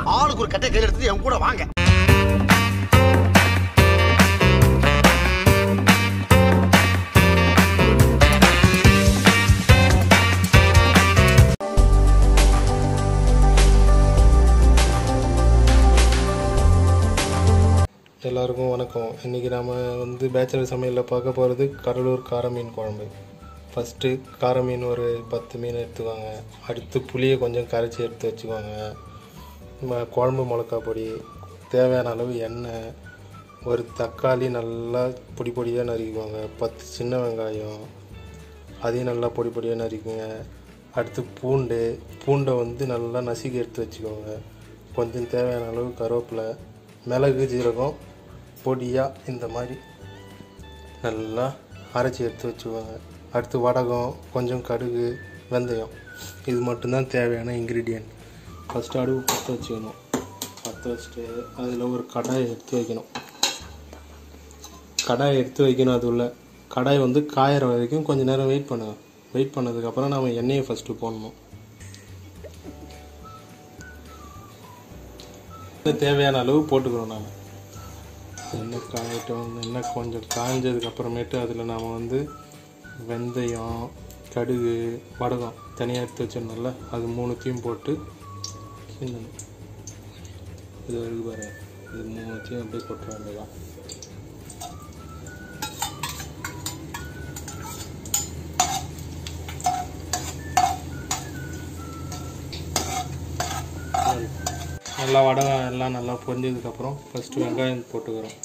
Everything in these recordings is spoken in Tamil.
ஆளுக்கு ஒரு கட்டை கையில் எடுத்துட்டு என் கூட வாங்க எல்லாருக்கும் வணக்கம் இன்றைக்கி நாம் வந்து பேச்சுலர் சமையலில் பார்க்க போகிறது கடலூர் கார மீன் குழம்பு ஃபஸ்ட்டு கார மீன் ஒரு பத்து மீன் எடுத்துக்கோங்க அடுத்து புளியை கொஞ்சம் கரைச்சி எடுத்து வச்சுக்கோங்க ம- குழம்பு மிளகா பொடி தேவையான அளவு எண்ணெய் ஒரு தக்காளி நல்லா பொடி பொடியாக நறுக்கிக்கோங்க பத்து சின்ன வெங்காயம் அதையும் நல்லா பொடி பொடியாக நறுக்குங்க அடுத்து பூண்டு பூண்டை வந்து நல்லா நசுக்கி எடுத்து வச்சுக்கோங்க கொஞ்சம் தேவையான அளவு கருவேப்பிலை மிளகு ஜீரகம் பொடியாக இந்த மாதிரி நல்லா அரைச்சி எடுத்து வச்சுக்கோங்க அடுத்து வடகம் கொஞ்சம் கடுகு வெந்தயம் இது மட்டும்தான் தேவையான இன்க்ரீடியன்ட் ஃபஸ்ட்டு அடுப்பு பற்ற வச்சுக்கணும் பற்ற வச்சுட்டு அதில் ஒரு கடாயை எடுத்து வைக்கணும் கடாயை எடுத்து வைக்கணும் அது உள்ள கடாய் வந்து காயிற வரைக்கும் கொஞ்ச நேரம் வெயிட் பண்ணுங்க வெயிட் பண்ணதுக்கப்புறம் நம்ம எண்ணெயை ஃபஸ்ட்டு போடணும் தேவையான அளவு போட்டுக்கிறோம் நாம் எண்ணெய் காயட்டும் எண்ணெய் கொஞ்சம் காய்ஞ்சதுக்கு அப்புறமேட்டு அதில் நாம் வந்து வெந்தயம் கடுகு வடகம் தனியாக எடுத்து வச்சிருந்தோம்ல அது மூணுத்தையும் போட்டு கிண்டணும் இது வரைக்கும் பாரு இது மூணுத்தையும் அப்படியே கொட்ட வேண்டியதான் நல்லா வடகம் எல்லாம் நல்லா பொரிஞ்சதுக்கப்புறம் ஃபஸ்ட்டு வெங்காயம் போட்டுக்கிறோம்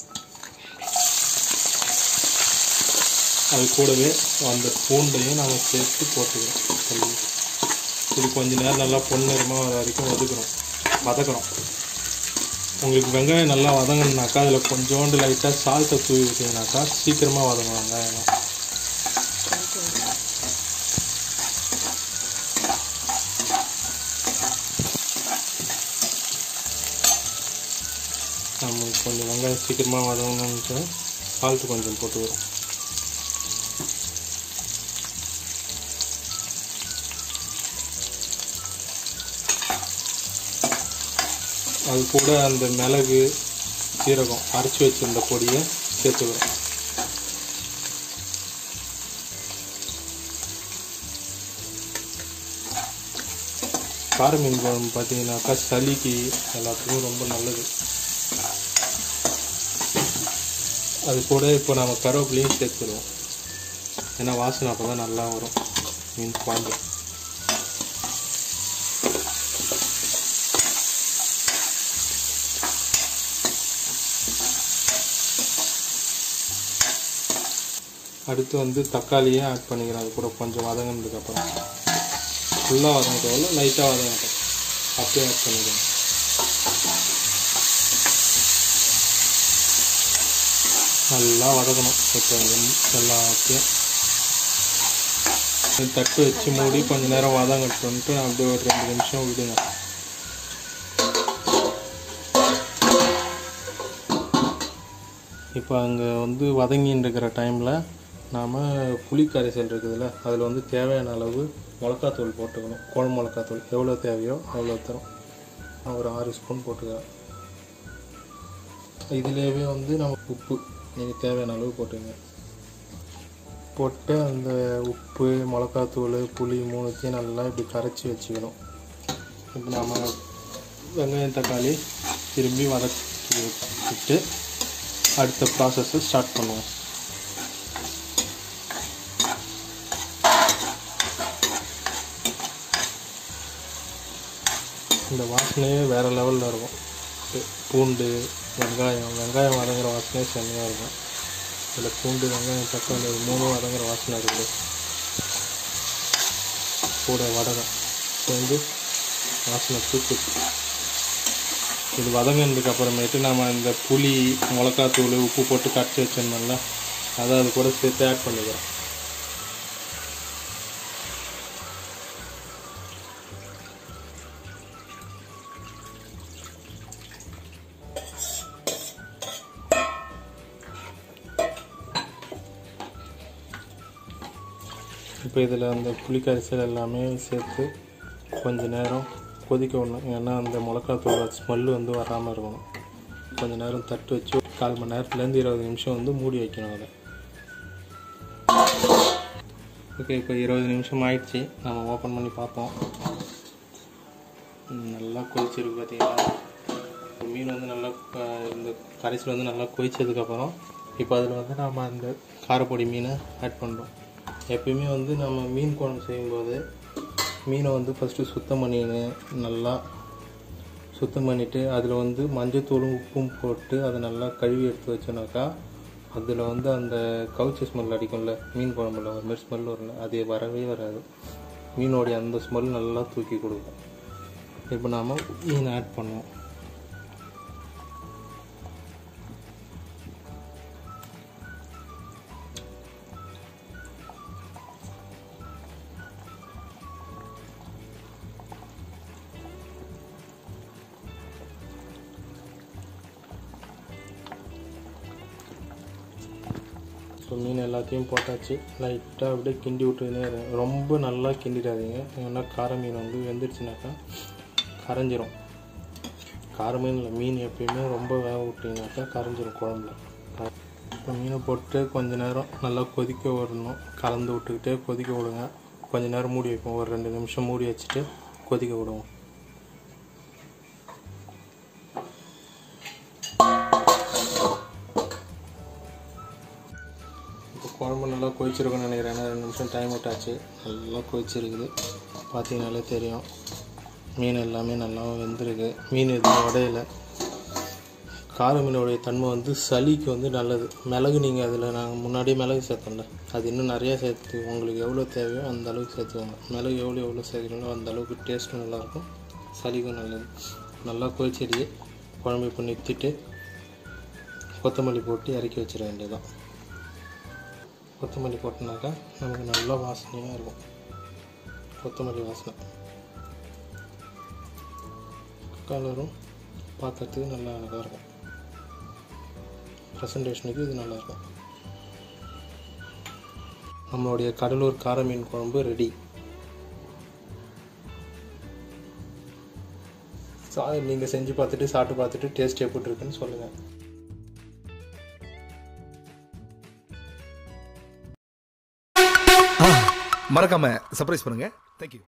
அது கூடவே அந்த பூண்டையும் நம்ம சேர்த்து போட்டுக்கிறோம் தள்ளி. இது கொஞ்ச நேரம் நல்லா பொன்னிறமாக வர வரைக்கும் வதக்குறோம் வதக்குறோம் உங்களுக்கு வெங்காயம் நல்லா வதங்கணுனாக்கா அதில் கொஞ்சோண்டு லைட்டாக சால்ட்டை தூவி விட்டீங்கனாக்கா சீக்கிரமாக வதங்கும் வெங்காயம் நம்ம கொஞ்சம் வெங்காயம் சீக்கிரமாக வதங்கணுன்ட்டு சால்ட்டு கொஞ்சம் போட்டுக்கிறோம் அது கூட அந்த மிளகு சீரகம் அரைச்சி வச்சிருந்த பொடியை சேர்த்துக்கிறோம் கார மீன் குழம்பு பார்த்தீங்கன்னாக்கா சளிக்கு எல்லாத்துக்கும் ரொம்ப நல்லது அது கூட இப்போ நம்ம கருவேப்பிலையும் சேர்த்துருவோம் ஏன்னா வாசனை அப்போ தான் நல்லா வரும் மீன் குழம்பு அடுத்து வந்து தக்காளியே ஆட் பண்ணிக்கிறேன் அது கூட கொஞ்சம் வதங்கினதுக்கப்புறம் ஃபுல்லாக வதங்க தேவையில்ல லைட்டாக வதங்கட்டும் அப்படியே ஆட் பண்ணிடுங்க நல்லா வதக்கணும் இப்போ எல்லாத்தையும் தட்டு வச்சு மூடி கொஞ்ச நேரம் வதங்கட்டுன்ட்டு அப்படியே ஒரு ரெண்டு நிமிஷம் விடுங்க இப்போ அங்கே வந்து வதங்கின்னு இருக்கிற டைமில் நாம் புளி கரைசல் இருக்குதுல்ல அதில் வந்து தேவையான அளவு மிளகாத்தூள் போட்டுக்கணும் குழம்பு மிளகாத்தூள் எவ்வளோ தேவையோ அவ்வளோ தரும் நான் ஒரு ஆறு ஸ்பூன் போட்டுக்கிறேன் இதுலேயே வந்து நம்ம உப்பு நீங்கள் தேவையான அளவு போட்டுங்க போட்டு அந்த உப்பு மிளகாத்தூள் புளி மூணுத்தையும் நல்லா இப்படி கரைச்சி வச்சுக்கணும் இப்போ நம்ம வெங்காயம் தக்காளி திரும்பி வதக்கி விட்டு அடுத்த ப்ராசஸை ஸ்டார்ட் பண்ணுவோம் இந்த வாசனையே வேறு லெவலில் இருக்கும் பூ- பூண்டு வெங்காயம் வெங்காயம் வதங்குற வாசனையே செம்மையாக இருக்கும் இதில் பூண்டு வெங்காயம் தக்காளி இது மூணும் வதங்குற வாசனை இருக்குது கூட வடகம் சேர்ந்து வாசனை தூக்குது இது வதங்கினதுக்கு அப்புறமேட்டு நம்ம இந்த புளி மிளகாத்தூள் உப்பு போட்டு கரைச்சி வச்சிருந்தோம்ல அதை அது கூட சேர்த்து ஆட் பண்ணிக்கிறோம் இப்போ இதில் அந்த புளி கரைசல் எல்லாமே சேர்த்து கொஞ்ச நேரம் கொதிக்க விடணும் ஏன்னா அந்த மிளகாத்தூள் ஸ்மெல்லு வந்து வராமல் இருக்கணும் கொஞ்ச நேரம் தட்டு வச்சு கால் மணி நேரத்துலேருந்து இருபது நிமிஷம் வந்து மூடி வைக்கணும் அதை ஓகே இப்போ இருபது நிமிஷம் ஆயிடுச்சு நம்ம ஓப்பன் பண்ணி பார்ப்போம் ம், நல்லா கொதிச்சிருக்கு பார்த்தீங்களா மீன் வந்து நல்லா அஹ், இந்த கரைசல் வந்து நல்லா கொதிச்சதுக்கப்புறம் இப்போ அதில் வந்து நம்ம அந்த காரப்பொடி மீனை ஆட் பண்ணுறோம் எப்பயுமே வந்து நம்ம மீன் குழம்பு செய்யும்போது மீனை வந்து ஃபஸ்ட்டு சுத்தம் பண்ணின்னு நல்லா சுத்தம் பண்ணிவிட்டு அதில் வந்து மஞ்சத்தூளும் உப்பும் போட்டு அதை நல்லா கழுவி எடுத்து வச்சோன்னாக்கா அதில் வந்து அந்த கவுச்சி ஸ்மெல் அடிக்கும்ல மீன் குழம்புல ஒரு மாதிரி ஸ்மெல் வரும்ல அது வரவே வராது மீனோடைய அந்த ஸ்மெல் நல்லா தூக்கி கொடுக்கும் இப்போ நாம் மீன் ஆட் பண்ணுவோம் ஸோ மீன் எல்லாத்தையும் போட்டாச்சு லைட்டாக அப்படியே கிண்டி விட்டுனே இருங்க. ரொம்ப நல்லா கிண்டிடாதீங்க ஏன்னா கார மீன் வந்து வெந்துருச்சுனாக்கா கரைஞ்சிரும் கார மீன் இல்லை மீன் எப்பயுமே ரொம்ப வேக விட்டீங்கனாக்கா கரைஞ்சிரும் குழம்புல இப்போ மீனை போட்டு கொஞ்ச நேரம் நல்லா கொதிக்க விடணும் கலந்து விட்டுக்கிட்டே கொதிக்க விடுங்க கொஞ்ச நேரம் மூடி வைப்போம் ஒரு ரெண்டு நிமிஷம் மூடி வச்சுட்டு கொதிக்க விடுவோம் இப்போ குழம்பு நல்லா கொதிச்சிருக்குன்னு நினைக்கிறேன் ஏன்னா ரெண்டு நிமிஷம் டைம் விட்டாச்சு நல்லா கொதிச்சிருக்குது பார்த்தீங்கனாலே தெரியும் மீன் எல்லாமே நல்லா வெந்திருக்கு மீன் எதுவும் உடையல கார மீனுடைய தன்மை வந்து சளிக்கு வந்து நல்லது மிளகு நீங்கள் அதில் நாங்கள் முன்னாடியே மிளகு சேர்த்தோம்ல அது இன்னும் நிறையா சேர்த்து உங்களுக்கு எவ்வளோ தேவையோ அந்த அளவுக்கு சேர்த்துக்கோங்க மிளகு எவ்வளோ எவ்வளோ சேர்க்குறீங்களோ அந்த அளவுக்கு டேஸ்ட்டும் நல்லாயிருக்கும் சளிக்கும் நல்லது நல்லா கொதிச்சிடுச்சு குழம்பு இப்போ நிறுத்திட்டு கொத்தமல்லி போட்டு இறக்கி வச்சிட வேண்டியதுதான் கொத்தமல்லி போட்டோம்னாக்கா நமக்கு நல்ல வாசனையாக இருக்கும் கொத்தமல்லி வாசனை கலரும் பார்க்கறதுக்கு நல்லா அழகாக இருக்கும் ப்ரெசன்டேஷனுக்கு இது நல்லாயிருக்கும் நம்மளுடைய கடலூர் கார மீன் குழம்பு ரெடி சா நீங்கள் செஞ்சு பார்த்துட்டு சாப்பிட்டு பார்த்துட்டு டேஸ்ட் எப்படி இருக்குன்னு சொல்லுங்கள் மறக்காம சர்ப்ரைஸ் பண்ணுங்க தேங்க்யூ